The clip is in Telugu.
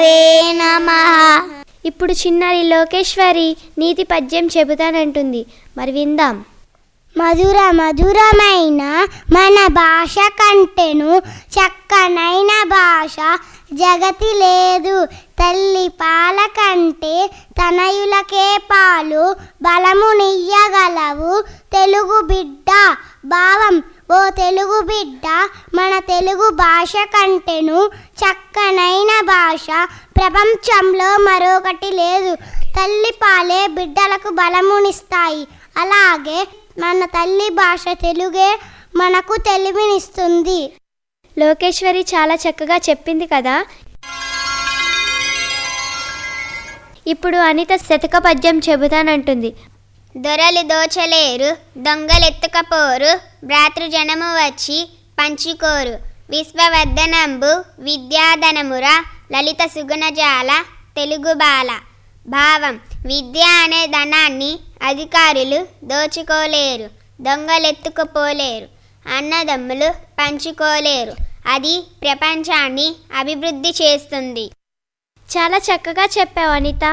గురవే నమః ఇప్పుడు చిన్నారి లోకేశ్వరి నీతి పద్యం చెబుతానంటుంది మరి విందాం మధుర మధురమైన మన భాష కంటెను చక్కనైన భాష జగతి లేదు తల్లి పాల కంటే తనయులకే పాలు బలమునియ్యగలవు తెలుగు బిడ్డ భావం ఓ తెలుగు బిడ్డ మన తెలుగు భాష కంటెను చక్కనైన భాష ప్రపంచంలో మరొకటి లేదు తల్లి పాలే బిడ్డలకు బలమునిస్తాయి అలాగే మన తల్లి భాష తెలుగే మనకు తెలివినిస్తుంది లోకేశ్వరి చాలా చక్కగా చెప్పింది కదా ఇప్పుడు అనిత శతక పద్యం చెబుతానంటుంది దొరలు దోచలేరు దొంగలెత్తుకపోరు భ్రాతృజనము వచ్చి పంచుకోరు విశ్వవర్ధనంబు విద్యాధనముర లలిత సుగుణజాల తెలుగు బాల భావం విద్య అనే ధనాన్ని అధికారులు దోచుకోలేరు దొంగలెత్తుకుపోలేరు అన్నదమ్ములు పంచుకోలేరు అది ప్రపంచాన్ని అభివృద్ధి చేస్తుంది చాలా చక్కగా చెప్పావు అనిత